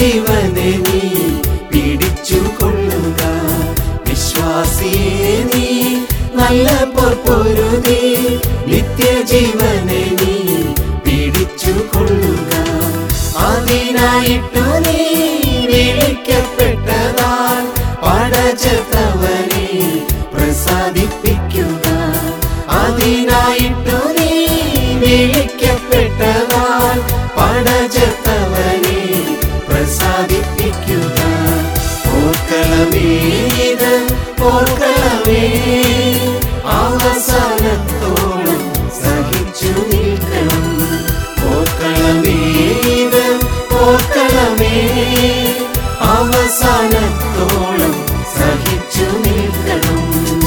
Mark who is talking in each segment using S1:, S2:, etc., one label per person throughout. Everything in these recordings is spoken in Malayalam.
S1: നിത്യജീവനെ നീ പിടിച്ചു കൊള്ളുക വിശ്വാസിയെ നീ നല്ല പൊറുതി നിത്യജീവനെ നീ പിടിച്ചു കൊള്ളുക അതിനായിട്ടു നീ വിളിക്കപ്പെട്ടതാൽ പടച്ചത്തവനെ പ്രസാദിപ്പിക്കുക അതിനായിട്ടു നീ വിളിക്കപ്പെട്ടതാൽ പടച്ചത്തവനെ പ്രസാദിപ്പിക്കുക ഓർക്കളമേ ഇത് ഓർക്കളമേ അവസാനത്തോളം സഹിച്ചു നിൽക്കണം ഓർക്കളമേ ഇത് ഓർക്കളമേ അവസാനത്തോളം സഹിച്ചു നിൽക്കണം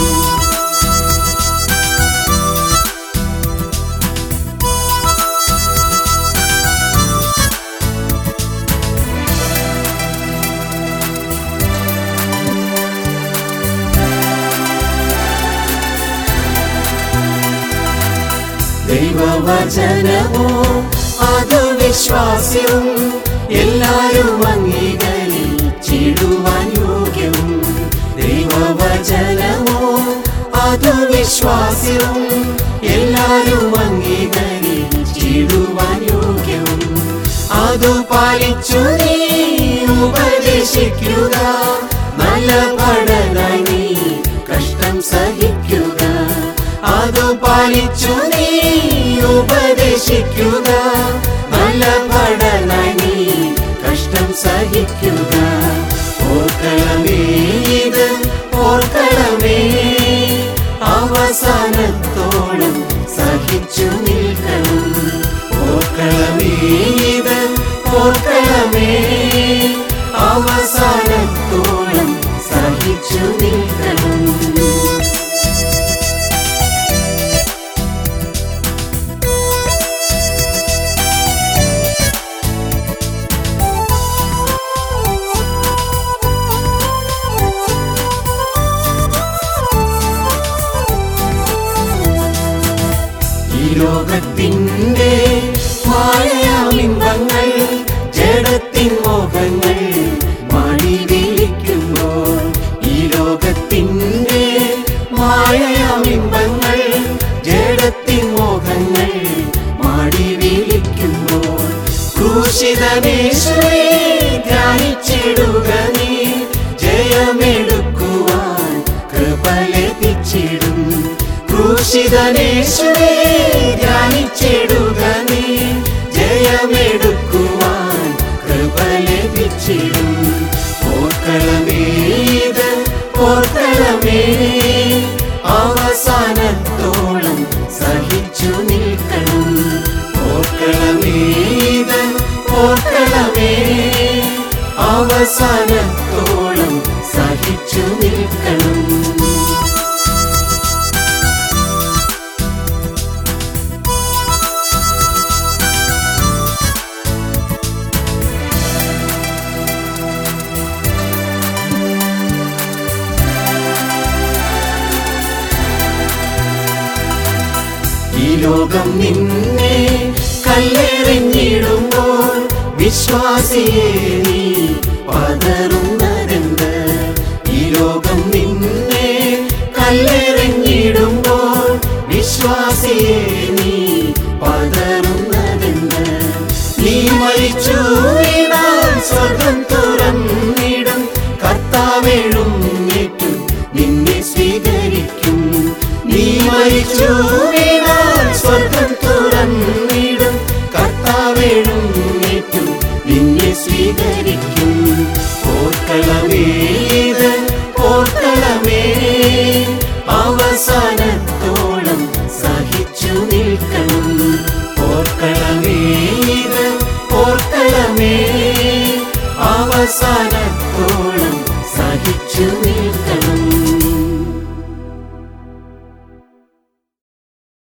S1: ദൈവവചനമോ അത് വിശ്വാസ്യവും എല്ലാരും അംഗീകരിച്ചിടുവാൻ യോഗ്യവും ദൈവവചനമോ അത് വിശ്വാസ്യവും എല്ലാരും അംഗീകരിച്ചിടുവാൻ യോഗ്യവും അത് പാലിച്ചു നീ ഉപദേശിക്കുക നല്ല പഠനായി നീ കഷ്ടം സഹിക്കുക അത് പാലിച്ചു നീ ഉപദേശിക്കുക നല്ല പഠനായി നീ കഷ്ടം സഹിക്കുക ഓർക്കളമേ ഇത് ഓർക്കളമേ അവസാനത്തോളം സഹിച്ചു നിൽക്കണം ഓർക്കളമേ ഇത് ഓർക്കളമേ അവസാനത്തോളം സഹിച്ചു നിൽക്കണം ഈ ലോകത്തിൻ്റെ മായമിമ്പങ്ങൾ ജഡത്തിൻ മോഹങ്ങൾ മാടി വിളിക്കുമ്പോൾ ഈ ലോകത്തിൻ്റെ മായമിമ്പങ്ങൾ ജഡത്തിൻ മോഹങ്ങൾ മാടി വിളിക്കുമ്പോൾ ക്രൂശിതനേശ്വരെ ധ്യാനിച്ചിടുക നീ ജയമെടുക്കുവാൻ കൃപ ലഭിച്ചിടും ക്രൂശിതനേശ്വരെ ധ്യാനിച്ചിടുക നീ ജയമെടുക്കുവാൻ കൃപ ലഭിച്ചിടും ഓർക്കളമേ ഇത് ഓർക്കളമേ അവസാനത്തോളം സഹിച്ചു നിൽക്കണം ഓർക്കളമേ ഇത് ഓർക്കളമേ അവസാനത്തോളം സഹിച്ചു നിൽക്കണം ഈ ലോകം നിന്നെ കല്ലെറിഞ്ഞിടുമ്പോൾ വിശ്വാസിയെ നീ പതറുന്നതെന്ത് ഈ ലോകം നിന്നെ കല്ലെറിഞ്ഞിടുമ്പോൾ വിശ്വാസിയെ നീ പതറുന്നതെന്ത് നീ മരിച്ചു വീണാൽ സ്വർഗം തുറന്നിടും കർത്താവേഴും ഏറ്റു നിന്നെ സ്വീകരിക്കും നീ മരിച്ചു വീണാൽ സ്വർഗം തുറന്നിടും കർത്താവേഴും ഏറ്റു നിന്നെ സ്വീകരിക്കും ഓർക്കളമേ ഇത് ഓർക്കളമേ അവസാനത്തോളം സഹിച്ചു നിൽക്കണം ഓർക്കളമേ ഇത് ഓർക്കളമേ അവസാനത്തോളം